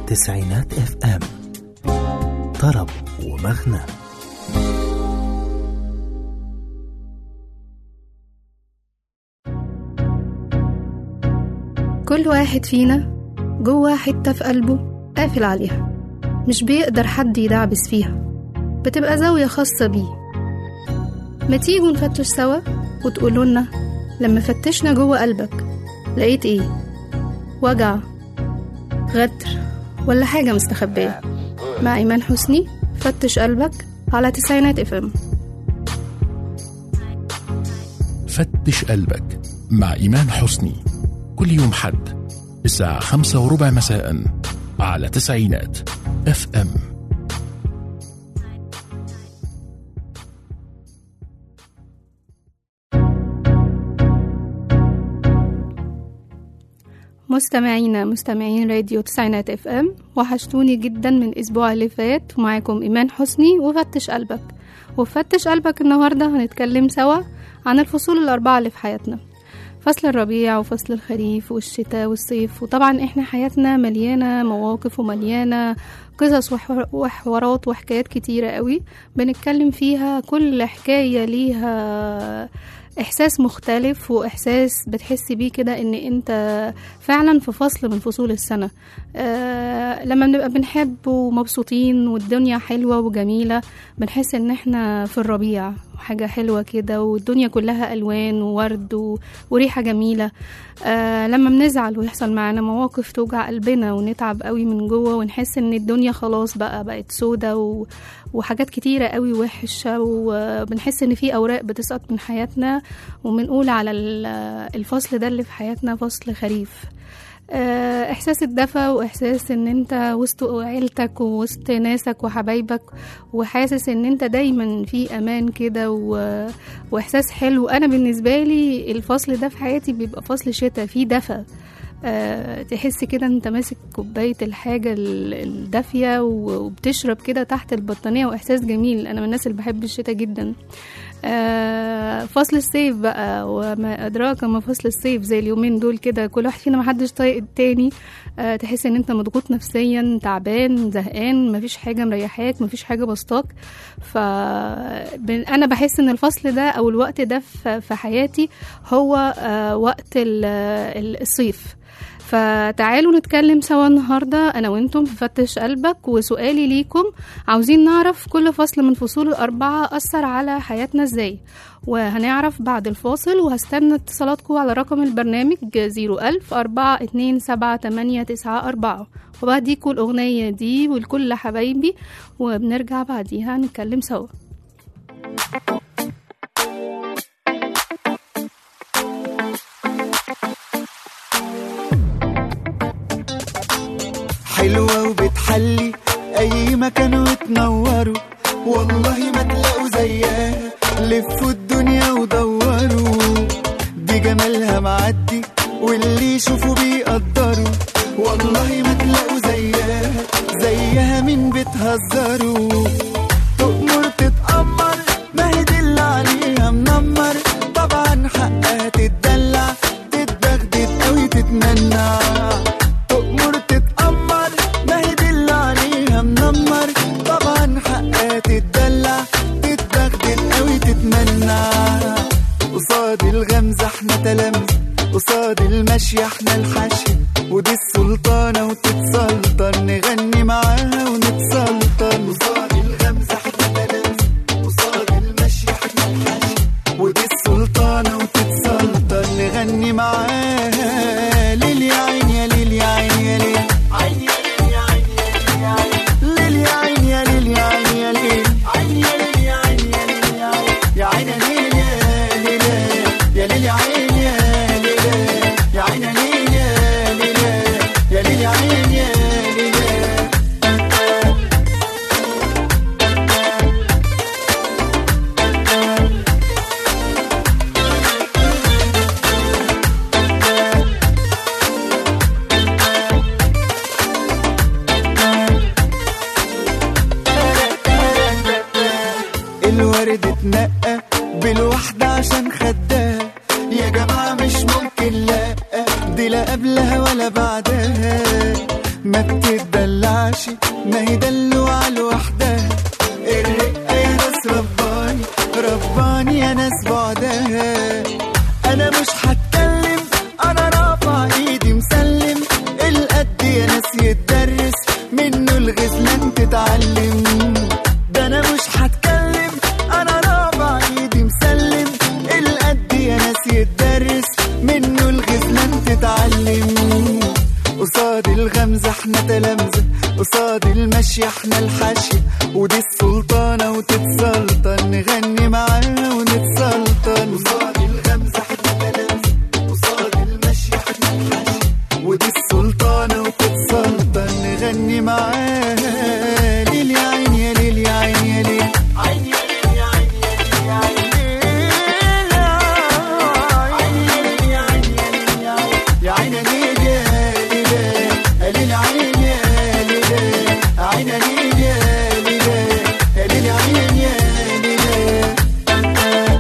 تسعينات اف ام طرب ومغنى كل واحد فينا جوه حتة في قلبه قافل عليها مش بيقدر حد يدعبس فيها بتبقى زاوية خاصة بيه ما تيجوا نفتش سوا وتقولوا لنا لما فتشنا جوه قلبك لقيت ايه وجع غدر ولا حاجة مستخبية مع إيمان حسني فتش قلبك على تسعينات اف ام فتش قلبك مع إيمان حسني كل يوم حد الساعة خمسة وربع مساء على تسعينات اف ام مستمعينا مستمعين راديو تسعينات اف ام وحشتوني جدا من الاسبوع اللي فات ومعاكم ايمان حسني وفتش قلبك وفتش قلبك النهارده هنتكلم سوا عن الفصول الاربعه اللي في حياتنا فصل الربيع وفصل الخريف والشتاء والصيف وطبعا احنا حياتنا مليانه مواقف ومليانه قصص وحوار- وحوارات وحكايات كتيره قوي بنتكلم فيها كل حكايه ليها احساس مختلف واحساس بتحسي بيه كده ان انت فعلا في فصل من فصول السنه آه لما بنبقى بنحب ومبسوطين والدنيا حلوه وجميله بنحس ان احنا في الربيع حاجه حلوه كده والدنيا كلها الوان وورد و... وريحه جميله آه لما بنزعل ويحصل معانا مواقف توجع قلبنا ونتعب قوي من جوه ونحس ان الدنيا خلاص بقى بقت سودة و... وحاجات كتيرة قوي وحشة وبنحس ان في اوراق بتسقط من حياتنا وبنقول على ال- الفصل ده اللي في حياتنا فصل خريف آه، احساس الدفى واحساس ان انت وسط عيلتك ووسط ناسك وحبايبك وحاسس ان انت دايما في امان كده و... واحساس حلو انا بالنسبه لي الفصل ده في حياتي بيبقى فصل شتاء فيه دفى أه تحس كده انت ماسك كوبايه الحاجه ال- الدافيه و- وبتشرب كده تحت البطانيه واحساس جميل انا من الناس اللي بحب الشتاء جدا آه، فصل الصيف بقى وما أدراك ما فصل الصيف زي اليومين دول كده كل واحد فينا محدش طايق التاني آه، تحس ان انت مضغوط نفسيا تعبان زهقان مفيش حاجة مريحاك مفيش حاجة بسطاك ف بن- انا بحس ان الفصل ده او الوقت ده في في حياتي هو آه، وقت ال- ال- الصيف فتعالوا نتكلم سوا النهاردة أنا وإنتم في فتش قلبك وسؤالي ليكم عاوزين نعرف كل فصل من فصول الأربعة أثر على حياتنا إزاي وهنعرف بعد الفاصل وهستنى اتصالاتكم على رقم البرنامج 01000 427 وبهديكوا الأغنية دي ولكل حبايبي وبنرجع بعديها نتكلم سوا حلوة وبتحلي أي مكان وتنوروا والله ما تلاقوا زيها لفوا الدنيا ودوروا دي جمالها معدي واللي يشوفوا بيقدروا والله ما تلاقوا زيها زيها مين بتهزروا تؤمر تتأمر ما هي دي اللي عليها منمر طبعا حقها تتدلع تتبغدد قوي تتمنع تؤمر تتأمر ما هي دي اللي عليها منمر طبعا حقها تتدلع تتبغدد قوي تتمنع قصاد الغمزة احنا تلامذة قصاد المشي احنا الحشي ودي السلطانة وتتسلطن نغني معاها ونتسلطن قصاد الغمزة احنا تلامذة قصاد المشي احنا الحشي ودي السلطانة وتتسلطن نغني معاها ليل يا عين يا ليل يا عين يا ليل عين يا ليل يا عين يا ليل يا عين ليل يا ليل يا ليل يا عين يا ليل يا عين يا ليل يا عين يا ليل يا ليل يا عين يا ليل يا عين يا ليل يا ليل يا ليل يا عين يا ليل الورد اتنقى بالوحدة عشان خدها يا جماعة مش ممكن لا دي لا قبلها ولا بعدها ما بتدلع قصاد الغمزة احنا تلامذة قصاد المشي احنا الحاشية ودي السلطانة وتتسلطن نغني معاها ونتسلطن قصاد الغمزة احنا تلامذة قصاد المشي احنا الحاشية ودي السلطانة وتتسلطن نغني معاها ليل يا عين يا ليل يا عين يا ليل عين يا ليل يا عين يا ليل يا عين يا عين يا ليل يا ليل يا ليل عين يا ليل عين يا ليل يا ليل يا ليل عين يا ليل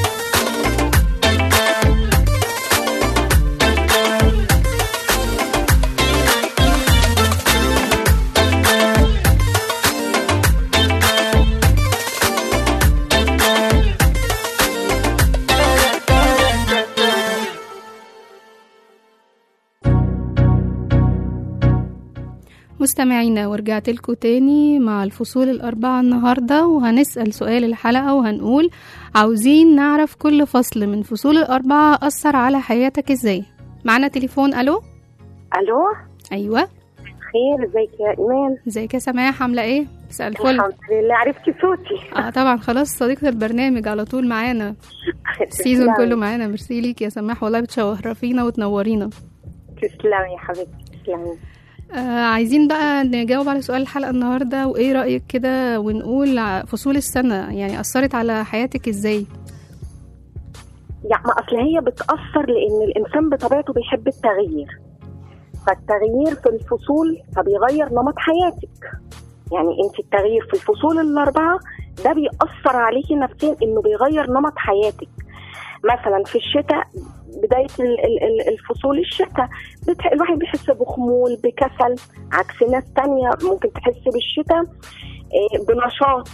مستمعينا ورجعت لكم تاني مع الفصول الأربعة النهاردة وهنسأل سؤال الحلقة وهنقول عاوزين نعرف كل فصل من فصول الأربعة أثر على حياتك إزاي معنا تليفون ألو الو أيوة خير ازيك يا ايمان ازيك يا سماح عاملة إيه مساء الفل الحمد لله عرفتي صوتي اه طبعا خلاص صديقة البرنامج على طول معانا السيزون كله معانا ميرسي ليك يا سماح والله بتشرفينا وتنورينا تسلمي يا حبيبتي تسلمي آه عايزين بقى نجاوب على سؤال الحلقة النهاردة وإيه رأيك كده ونقول ع- فصول السنة يعني أثرت على حياتك إزاي يعني ما اصل هي بتاثر لان الانسان بطبيعته بيحب التغيير فالتغيير في الفصول فبيغير نمط حياتك يعني انت التغيير في الفصول الاربعه ده بيأثر عليكي نفسيا انه بيغير نمط حياتك مثلا في الشتاء بداية ال- ال- ال- الفصول الشتاء بتح... الواحد بيحس بخمول بكسل عكس ناس تانية ممكن تحس بالشتاء آه، بنشاط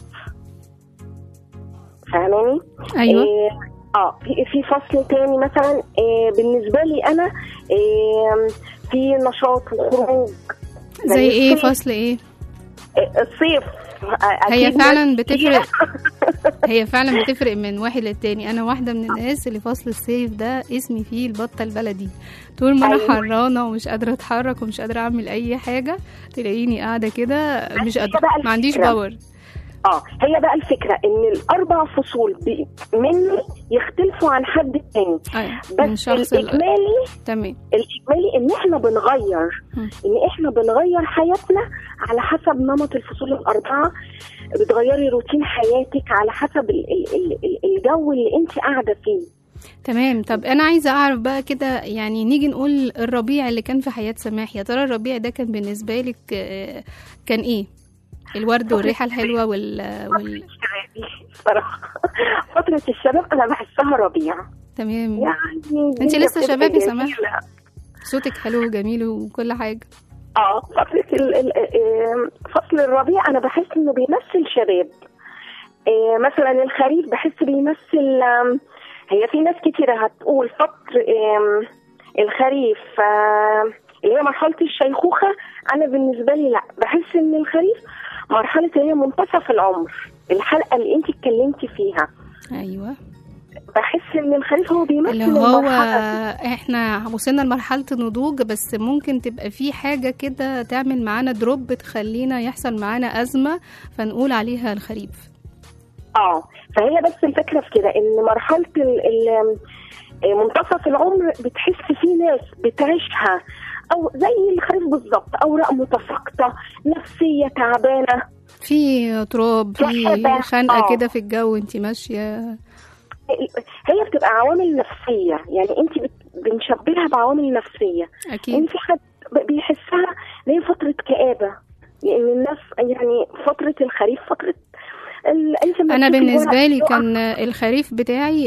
فاهماني؟ أيوة إيه، اه في في فصل تاني مثلا إيه بالنسبه لي انا إيه في نشاط وخروج زي إيه الصيف. فصل إيه إيه، الصيف آه، هي أكيد فعلا ناس بتفرق كتيرة. هي فعلا بتفرق من واحد للتاني انا واحده من الناس اللي فصل الصيف ده اسمي فيه البطه البلدي طول ما انا أيوة. حرانه ومش قادره اتحرك ومش قادره اعمل اي حاجه تلاقيني قاعده كده مش هي قادره بقى ما عنديش الفكرة. باور اه هي بقى الفكره ان الاربع فصول بي- مني يختلفوا عن حد تاني ايوه من بس شخص ل- الاجمالي تمام الاجمالي ان احنا بنغير مم. ان احنا بنغير حياتنا على حسب نمط الفصول الاربعه بتغيري روتين حياتك على حسب ال- ال- ال- ال- الجو اللي انت قاعده فيه تمام طب انا عايزه اعرف بقى كده يعني نيجي نقول الربيع اللي كان في حياه سماح يا ترى الربيع ده كان بالنسبه لك آه، كان ايه الورد والريحه الحلوه وال, وال... صراحه فتره الشباب انا بحسها ربيع تمام يعني انت الدنيا لسه بتبقى شباب يا سماح. جميلة. صوتك حلو وجميل وكل حاجه اه فترة ال- ال- آه، فصل الربيع أنا بحس إنه بيمثل شباب آه، مثلا الخريف بحس بيمثل آم، هي في ناس كتيرة هتقول فصل آم، الخريف آه، اللي هي مرحلة الشيخوخة أنا بالنسبة لي لا بحس إن الخريف مرحلة اللي هي منتصف العمر الحلقة اللي أنت اتكلمتي فيها ايوه بحس إن الخريف هو بيمثل اللي هو المرحلة دي. احنا وصلنا لمرحلة النضوج بس ممكن تبقى في حاجة كده تعمل معانا دروب تخلينا يحصل معانا أزمة فنقول عليها الخريف اه فهي بس الفكره في كده ان مرحله ال ال منتصف العمر بتحس فيه ناس بتعيشها او زي الخريف بالظبط اوراق متساقطه نفسيه تعبانه في تراب في مرحبا. خنقة آه. كده في الجو انت ماشية هي بتبقى عوامل نفسيه يعني انت بت- بنشبهها بعوامل نفسيه ان أكيد في حد ب- بيحسها ان هي فتره كآبه لان الناس يعني فتره الخريف فتره ال- انت لما أنا تشوفي بالنسبة الورق لي يقع كان الخريف بتاعي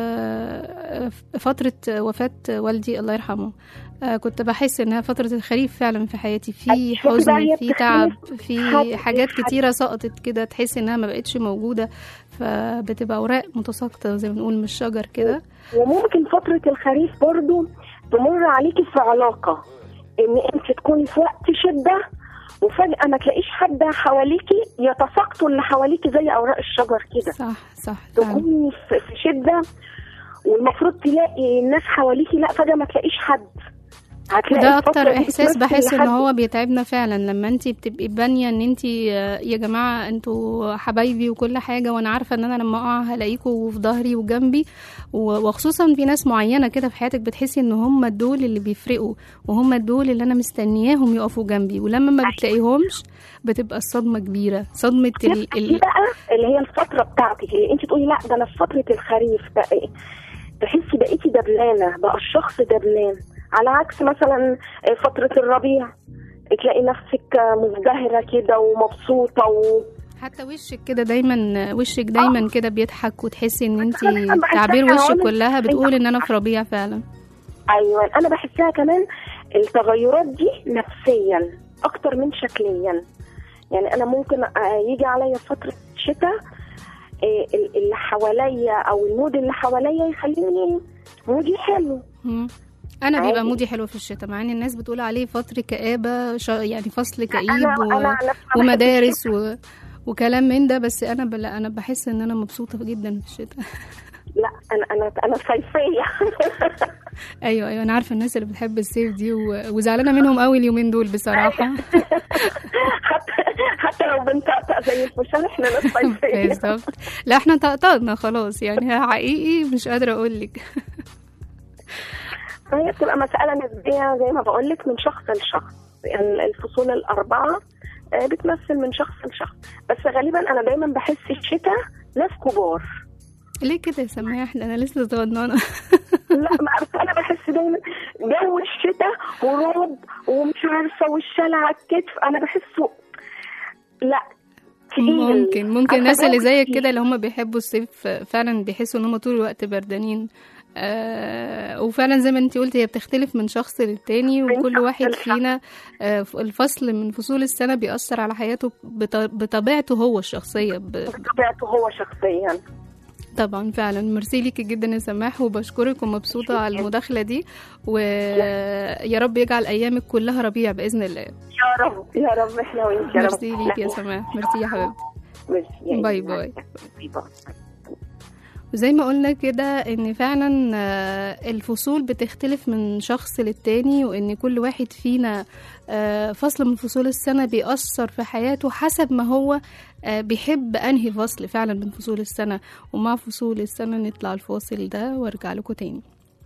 آه، فترة وفاة والدي الله يرحمه آه، كنت بحس انها فترة الخريف فعلا في حياتي في شوفي بقى حزن هي في تعب بتختلف في حد- حاجات حد. كتيرة سقطت كده تحس انها ما بقتش موجودة فبتبقى اوراق متساقطة زي ما بنقول من الشجر كده وممكن فترة الخريف برضو تمر عليكي في علاقة ان انت تكوني في وقت شدة وفجأة ما تلاقيش حد حواليكي يتساقطوا اللي حواليكي زي اوراق الشجر كده صح صح فعلا تكوني في في شدة والمفروض تلاقي الناس حواليكي لا فجأة ما تلاقيش حد هتلاقي ده الفترة اكتر دي احساس بتمثل بحس ان لحد- هو بيتعبنا فعلا لما انت بتبقي بانيه ان انت يا جماعه انتوا حبايبي وكل حاجه وانا عارفه ان انا لما اقع هلاقيكوا في ظهري وجنبي و- وخصوصا في ناس معينه كده في حياتك بتحسي ان هم دول اللي بيفرقوا وهم دول اللي انا مستنياهم يقفوا جنبي ولما ما بتلاقيهمش بتبقى الصدمه كبيره صدمه ال... دي ال... بقى اللي هي الفترة بتاعتك اللي انت تقولي لا ده انا في فترة الخريف ده إيه؟ تحسي بقيتي دبلانة بقى الشخص دبلان على عكس مثلا فترة الربيع تلاقي نفسك مزدهرة كده ومبسوطة و... حتى وشك كده دايما وشك دايما كده بيضحك وتحسي ان انت أنا بحسها تعبير وشك عوامل كلها بتقول صحية. ان انا في ربيع فعلا ايوه انا بحسها كمان التغيرات دي نفسيا اكتر من شكليا يعني انا ممكن آه، يجي عليا فتره شتاء آه، ال- اللي حواليا او المود اللي حواليا يخليني مودي حلو مم. انا بيبقى عادي. مودي حلو في الشتاء مع ان الناس بتقول عليه فتره كآبة ش... يعني فصل كئيب انا و... انا عن نفسي ما بحبش ومدارس الشتاء. و... وكلام من ده بس انا بلا انا بحس ان انا مبسوطه جدا في الشتاء لا انا انا انا صيفيه ايوه ايوه انا عارفه الناس اللي بتحب الصيف دي و... وزعلانه منهم قوي اليومين دول بصراحه حتى حتى لو بنطقطق زي الفشار احنا ناس صيفيه بالظبط لا احنا طقطقنا خلاص يعني حقيقي مش قادره اقول لك فهي بتبقى مسألة نسبية زي ما بقول لك من شخص لشخص ال- الفصول الأربعة آه، بتمثل من شخص لشخص بس غالبا أنا دايما بحس الشتاء ناس كبار ليه كده يا سماح ده انا لسه صغننه لا ما عارفة أنا بحس دايما جو الشتاء ورعب ومش عارفة والشلع على الكتف أنا بحسه لا تقيل. ممكن ممكن عارفة الناس اللي جو زيك تقيل. كده اللي هم بيحبوا الصيف فعلا بيحسوا ان هم طول الوقت بردانين آه وفعلا زي ما انت قلتي هي بتختلف من شخص للتاني من وكل شخص واحد لشخص. فينا آه الفصل من فصول السنة بيأثر على حياته بط- بطبيعته هو الشخصية ب- بطبيعته هو شخصيا طبعا فعلا ميرسي ليكي جدا يا سماح وبشكرك ومبسوطة على المداخلة دي ويا رب يجعل أيامك كلها ربيع بإذن الله يا رب يا رب احنا وانت يا رب ميرسي ليكي يا سماح ميرسي يا حبيبتي ميرسي باي باي. باي باي وزي ما قلنا كده ان فعلا آه، الفصول بتختلف من شخص للتاني وان كل واحد فينا آه، فصل من فصول السنة بيأثر في حياته حسب ما هو آه، بيحب انهي فصل فعلا من فصول السنة ومع فصول السنة نطلع الفاصل ده وارجع لكم تاني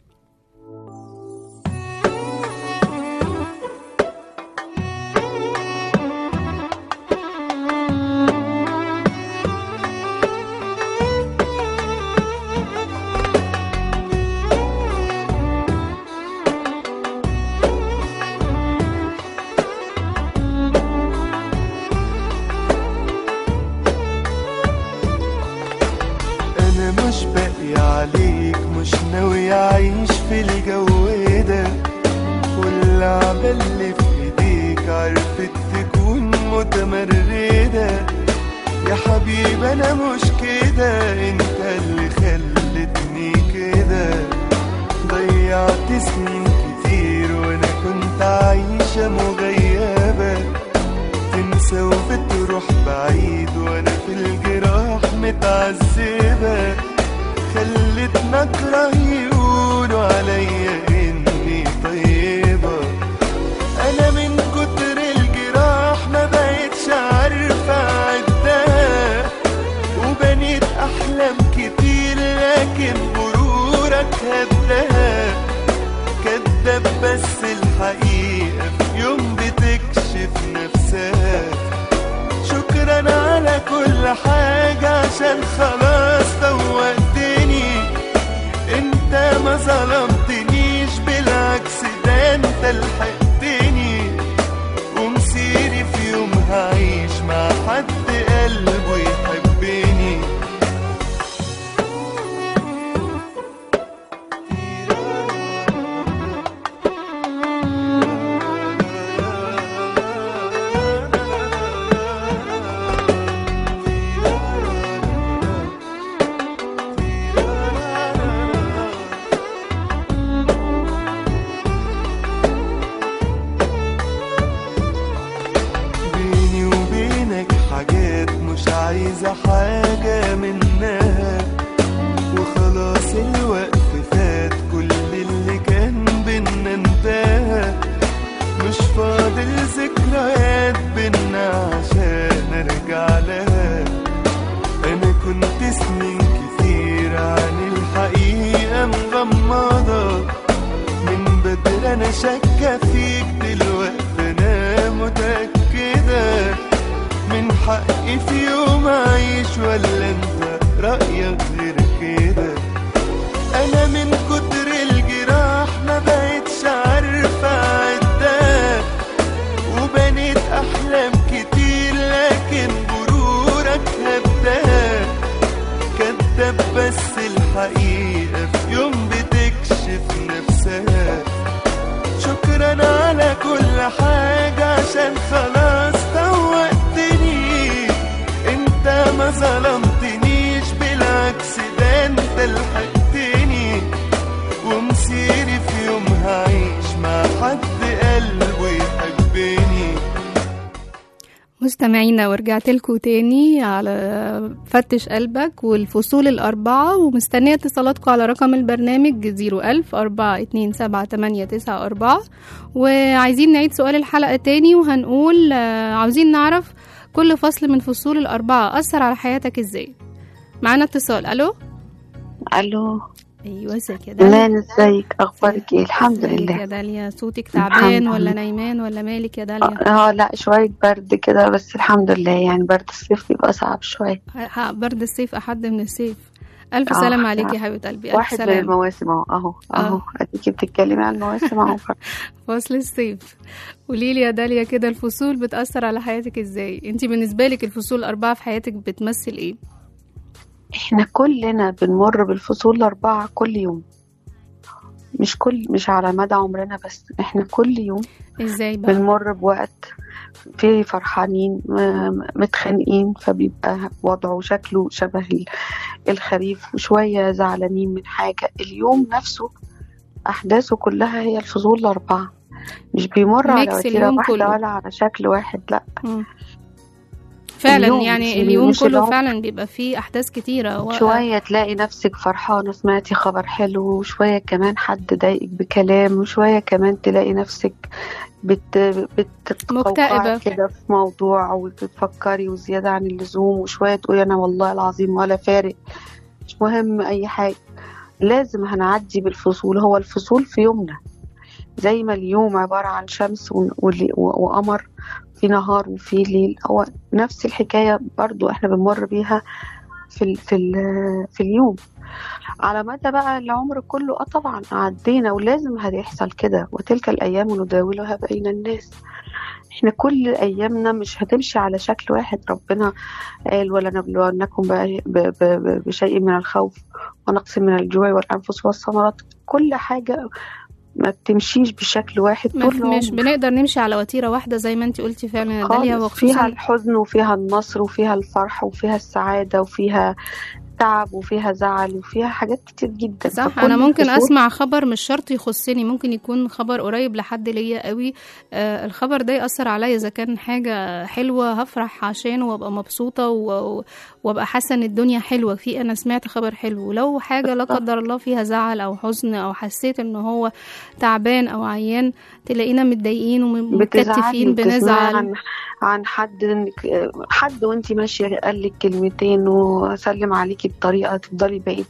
انا مش باقي عليك مش ناوي اعيش في الجو ده واللعبة اللي في ايديك عرفت تكون متمردة يا حبيبي انا مش كده انت اللي خلتني كده ضيعت سنين كتير وانا كنت عايشة مغيبة تنسى وبتروح بعيد وانا في الجراح متعذبة خلتنا اكره يقولوا عليا اني طيبة انا من كتر الجراح ما بقتش عارفة اعدها وبنيت احلام كتير لكن غرورك هدها كداب بس الحقيقة في يوم بتكشف نفسها شكرا على كل حاجة عشان خلاص فوقتني انت ما ظلمتنيش بالعكس ده انت لحقتني ومسيري في يوم هعيش مع حد قلبه يحبني مش فاضل ذكريات بينا عشان ارجع لها انا كنت سنين كتير عن الحقيقة مغمضة من بدر انا شاكة فيك دلوقتي انا متأكدة من حقي في يوم اعيش ولا انت رأيك غير كده انا من كتر الجراح ما بقتش عارفة اعدها وبنيت احلام كتير لكن غرورك هدها كداب بس الحقيقة في يوم بتكشف نفسها شكرا على كل حاجة عشان خلاص توقتني انت ما ظلمتنيش بالعكس ده انت لحقتني ومسيري في يوم هعيش مع حد قلبه يحبني مستمعينا ورجعت لكم تاني على فتش قلبك والفصول الأربعة ومستنية اتصالاتكم على رقم البرنامج 01000 427 وعايزين نعيد سؤال الحلقة تاني وهنقول آه، عاوزين نعرف كل فصل من فصول الأربعة أثر على حياتك ازاي معانا اتصال ألو الو أيوة ازيك يا داليا مان ازيك اخبارك ايه الحمد ازيك لله يا داليا صوتك الحمد تعبان ولا لله. نايمان ولا مالك يا داليا اه لا شوية برد كده بس الحمد لله يعني برد الصيف بيبقى صعب شوية ح- برد الصيف أحد من الصيف ألف آه، سلام عليك آه. يا حبيبة قلبي ألف واحد من سلام المواسم اهو اهو اهو آه. اديكي بتتكلمي عن المواسم اهو فصل الصيف قولي لي يا داليا كده الفصول بتأثر على حياتك ازاي انت بالنسبة لك الفصول الأربعة في حياتك بتمثل ايه احنا كلنا بنمر بالفصول الأربعة كل يوم مش كل مش على مدى عمرنا بس احنا كل يوم ازاي بقى بنمر بوقت فيه فرحانين م- متخانقين فبيبقى وضعه شكله شبه ال- الخريف وشوية زعلانين من حاجة اليوم نفسه أحداثه كلها هي الفصول الأربعة مش بيمر على ميكس وتيرة اليوم واحدة كله. ولا على شكل واحد لا مم. فعلا اليوم يعني مش- اليوم مش كله العمر. فعلا بيبقى فيه أحداث كتيرة و... شوية تلاقي نفسك فرحانة سمعتي خبر حلو وشوية كمان حد ضايقك بكلام وشوية كمان تلاقي نفسك بت بتتقوقعي مكتئبة. كده في موضوع وتفكري وزيادة عن اللزوم وشوية تقولي أنا والله العظيم ولا فارق مش مهم أي حاجة لازم هنعدي بالفصول هو الفصول في يومنا زي ما اليوم عبارة عن شمس و- ول- و- وقمر في نهار وفي ليل هو نفس الحكاية برضو احنا بنمر بيها في ال في ال في اليوم على مدى بقى العمر كله اه طبعا عدينا ولازم هيحصل كده وتلك الايام نداولها بين الناس احنا كل ايامنا مش هتمشي على شكل واحد ربنا قال ولا نبلونكم ب- ب- ب- بشيء من الخوف ونقص من الجوع والانفس والثمرات كل حاجه ما بتمشيش بشكل واحد ما- طول مش العمر. بنقدر نمشي على وتيرة واحدة زي ما انت قلتي فعلا يا داليا خالص فيها وخصوصا الحزن وفيها النصر وفيها الفرح وفيها السعادة وفيها تعب وفيها زعل وفيها حاجات كتير جدا صح فكل انا ممكن الفصول- اسمع خبر مش شرط يخصني ممكن يكون خبر قريب لحد ليا قوي آه الخبر ده ياثر عليا اذا كان حاجه حلوه هفرح عشانه وابقى مبسوطه و- وابقى حاسه ان الدنيا حلوه في انا سمعت خبر حلو لو حاجه لا قدر الله فيها زعل او حزن او حسيت ان هو تعبان او عيان تلاقينا متضايقين بتزعلي ومتكتفين وبتسمعي بنزعل عن عن حد انك حد وانت ماشيه قال لك كلمتين وسلم عليكي بطريقه تفضلي بقيت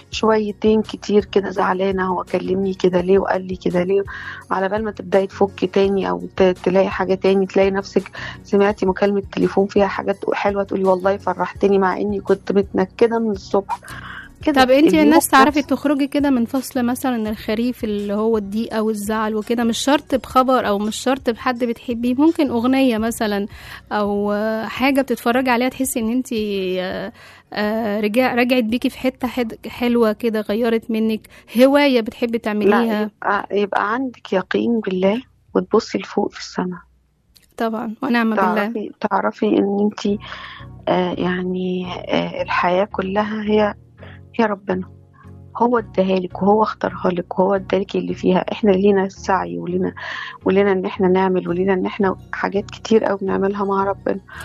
شويتين كتير كده زعلانه هو كلمني كده ليه وقال لي كده ليه على بال ما تبداي تفكي تاني او ت- تلاقي حاجه تاني تلاقي نفسك سمعتي مكالمه تليفون فيها حاجات حلوه تقولي والله فرحتني مع اني كنت متنكده من الصبح كده طب انت من اليوم الناس تعرفي نفسه. تخرجي كده من فصل مثلا الخريف اللي هو الضيقه والزعل وكده مش شرط بخبر او مش شرط بحد بتحبيه ممكن اغنيه مثلا او آه، حاجه بتتفرجي عليها تحسي ان انت آه، آه، رجع رجعت بيكي في حته حد- حلوه كده غيرت منك هوايه بتحبي لا تعمليها يبقى, يبقى عندك يقين بالله وتبصي لفوق في السماء طبعا ونعم بالله تعرفي تعرفي ان انت آه يعني آه الحياة كلها هي هي ربنا هو اداها لك وهو اختارها لك وهو ادالك اللي فيها احنا لينا السعي ولينا ولينا ان احنا نعمل ولينا ان احنا حاجات كتير قوي بنعملها مع ربنا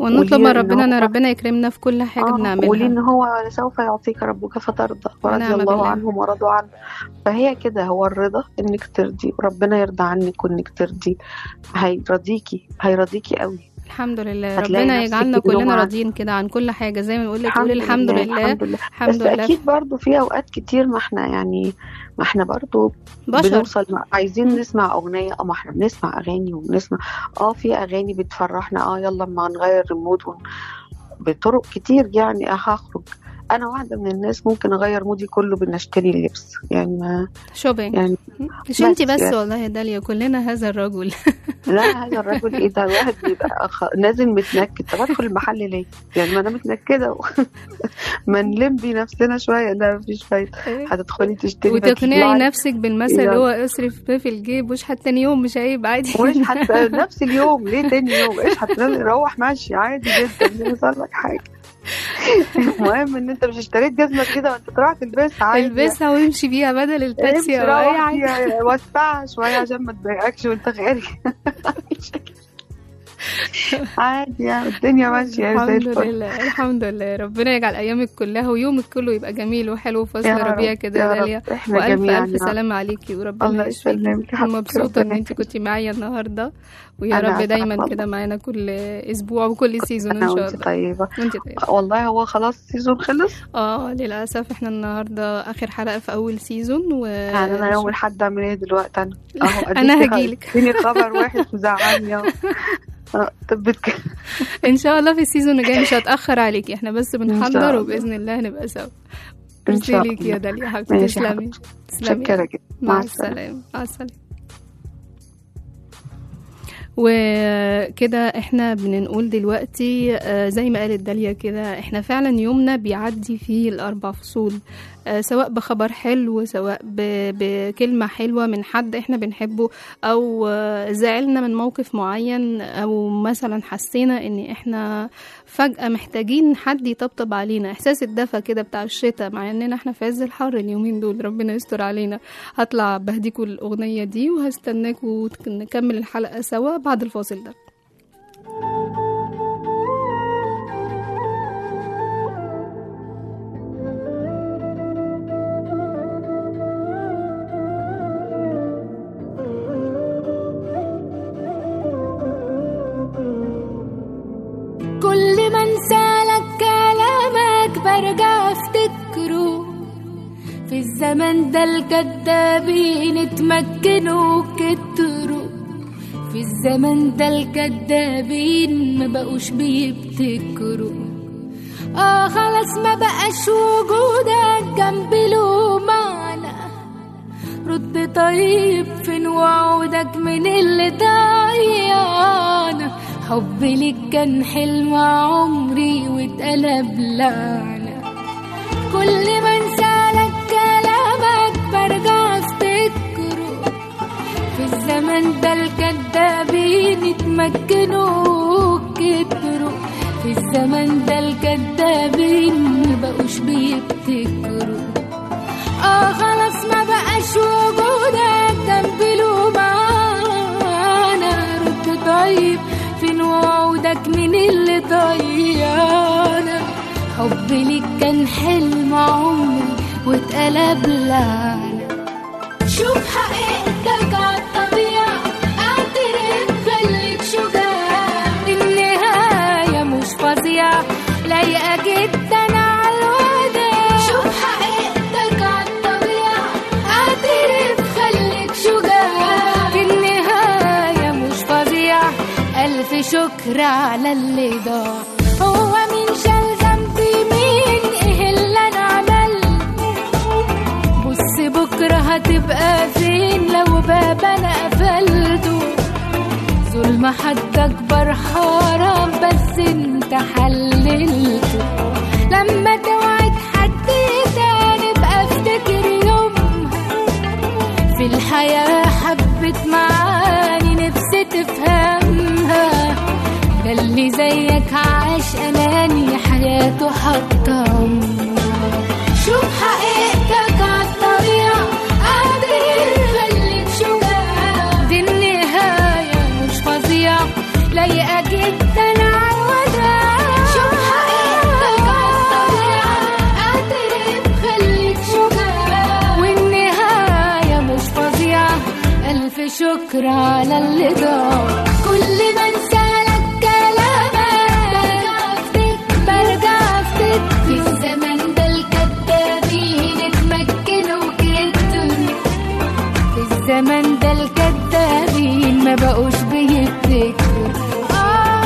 ونطلب وليه من إن ربنا ان هو- ربنا يكرمنا في كل حاجه آه، بنعملها وليه ان هو سوف يعطيك ربك فترضى ورضي ونعم الله بالله. عنهم ورضوا عنه فهي كده هو الرضا انك ترضي وربنا يرضى عنك وانك ترضي هيرضيكي هيرضيكي قوي الحمد لله هتلاقي ربنا نفسك يجعلنا كده كلنا مع- راضيين كده عن كل حاجه زي ما نقول لك قولي الحمد لله الحمد لله الحمد بس لله اكيد برضو في اوقات كتير ما احنا يعني ما احنا برضو بشر بنوصل مع... عايزين نسمع اغنيه اه ما احنا بنسمع اغاني وبنسمع اه في اغاني بتفرحنا اه يلا ما نغير المود ون... بطرق كتير يعني اه هخرج انا واحده من الناس ممكن اغير مودي كله بان اشتري اللبس يعني ما شوبينج يعني مش انت بس بس يعني. والله يا داليا كلنا هذا الرجل لا هذا الرجل ايه ده الواحد بيبقى أخ... نازل متنكد طب ادخل المحل ليه؟ يعني ما انا متنكده و... ما نلم بي نفسنا شويه لا مفيش فايده هتدخلي تشتري وتقنعي فتطلعي نفسك بالمثل اللي يلا. هو اصرف ما في الجيب واشحت تاني يوم مش عيب عادي وش حتى نفس اليوم ليه تاني يوم ايش هتروح ماشي عادي جدا مش هيحصل لك حاجه المهم ان انت مش اشتريت جزمه كده وانت تروح تلبسها عادي البسها وامشي بيها بدل التاكسي امشي او اي روح حاجه فيها، وسعها شويه عشان ما تضايقكش وانت خارج عادي يعني الدنيا ماشيه زي الحمد الفل لله الحمد لله ربنا يجعل ايامك كلها ويومك كله يبقى جميل وحلو في فصل يا رب، ربيع كده يا يا رب. داليا احنا والف جميعا الف يا رب. سلامه عليكي وربنا الله يشفيك يسلمك يا حبيبتي، مبسوطه ان ربنا انت كنتي معايا النهارده ويا أنا رب أسعد دايما والله. كده معانا كل اسبوع وكل سيزون ان انا شاء وانت الله طيبه وانت طيبه والله هو خلاص السيزون خلص اه للاسف احنا النهارده اخر حلقه في اول سيزون و يعني انا يوم الاحد اعمل ايه دلوقتي انا اهو أنا أديكي خ- هجيلك. اديني خبر واحد مزعلني اهو آه، طب بتك- ان شاء الله في السيزون الجاي مش هتاخر عليكي احنا بس بنحضر الله. وباذن الله هنبقى سوا ان ميرسي شاء ليكي يا الله داليا حبيبتي ماشي يا تسلمي حبيبتي. تسلمي متشكره جدا مع السلامة مع السلامة وكده احنا بنقول دلوقتي آه، زي ما قالت داليا كده احنا فعلا يومنا بيعدي فيه الاربع فصول آه، سواء بخبر حلو سواء ب- بكلمة حلوة من حد احنا بنحبه او آه، زعلنا من موقف معين او مثلا حسينا ان احنا فجأة محتاجين حد يطبطب علينا احساس الدفى كده بتاع الشتاء مع اننا احنا في عز الحر اليومين دول ربنا يستر علينا هطلع بهديكوا الاغنية دي وهستناكوا نكمل الحلقة سوا بعد الفاصل ده كل ما انسالك كلامك برجع افتكره في الزمن ده الكدابين اتمكنوا كتروا في الزمن ده الكدابين ما بقوش بيبتكروا اه خلاص ما بقاش وجودك جنبي له معنى رد طيب فين وعودك من اللي ضيعنا حبي ليك كان حلم عمري واتقلب لعنة كل ما انسالك كلامك برجع افتكره في الزمن ده الكدابين اتمكنوا كتروا في الزمن ده الكدابين مبقوش بيبتكروا اه خلاص ما بقاش وجودك جنبي له معانا رد طيب فين وعودك من اللي ضيعنا حبي ليك كان حلم عمري واتقلب لعنة شوف حقيقتك عالطبيعة اعترف خليك شجاع النهاية مش فظيعة لايقة جدا عالوداع شوف حقيقتك عالطبيعة اعترف خليك شجاع النهاية مش فظيعة ألف شكر على اللي ضاع هو مين شال ذنبي مين ايه اللي انا عملته بص بكرة هتبقى فين لو باب انا قفلته ظلم حد اكبر حرام بس انت حللته لما توعد حد تاني بقى افتكر يومها في الحياة حبت معاني نفسي تفهمها ده اللي زيك عاش أناني حياته حتى عمرها شوف حقيقتك عالطبيعة قادر خليك شجاع دي النهاية مش فظيعة لايقة جدا عالوداع اصبر على اللي ضاع كل ما انسالك كلامك برجع افتك برجع افتك في الزمن ده الكدابين اتمكنوا كده في الزمن ده الكدابين ما بقوش بيفتكروا آه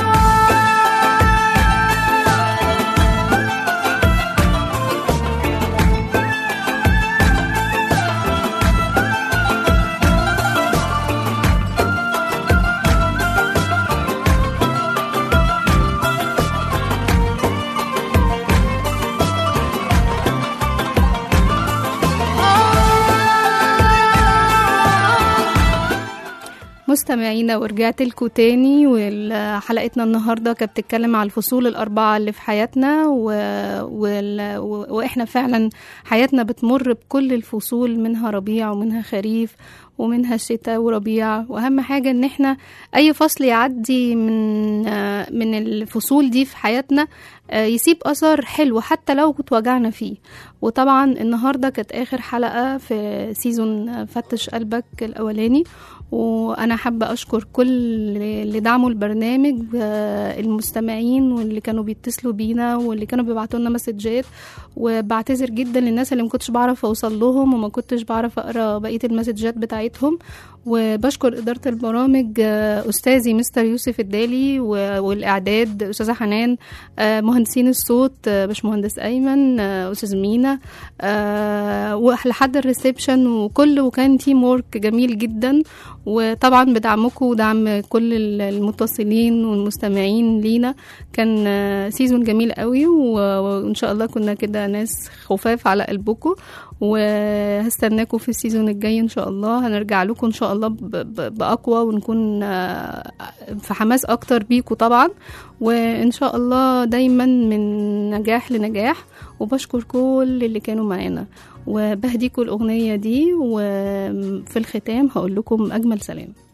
مستمعينا ورجعت لكم تاني وحلقتنا النهارده كانت بتتكلم على الفصول الأربعة اللي في حياتنا و... وال... و... وإحنا فعلا حياتنا بتمر بكل الفصول منها ربيع ومنها خريف ومنها شتاء وربيع وأهم حاجة إن إحنا أي فصل يعدي من آه، من الفصول دي في حياتنا آه، يسيب أثر حلو حتى لو اتوجعنا فيه وطبعا النهارده كانت آخر حلقة في سيزون فتش قلبك الأولاني وانا حابه اشكر كل اللي دعموا البرنامج آه، المستمعين واللي كانوا بيتصلوا بينا واللي كانوا بيبعتوا لنا مسجات وبعتذر جدا للناس اللي ما كنتش بعرف اوصل لهم وما كنتش بعرف اقرا بقيه المسجات بتاعتهم وبشكر اداره البرامج آه، استاذي مستر يوسف الدالي و- والاعداد استاذه حنان آه، مهندسين الصوت آه، باشمهندس ايمن آه، استاذ مينا آه، ولحد الريسبشن وكل وكان تيم وورك جميل جدا وطبعا بدعمكم ودعم كل المتصلين والمستمعين لينا كان آه، سيزون جميل قوي و- وان شاء الله كنا كده ناس خفاف على قلبكم وهستناكم في السيزون الجاي ان شاء الله هنرجع لكم ان شاء الله ب- ب- باقوى ونكون آه، في حماس اكتر بيكم طبعا وان شاء الله دايما من نجاح لنجاح وبشكر كل اللي كانوا معانا وبهديكوا الاغنيه دي وفي الختام هقول لكم اجمل سلام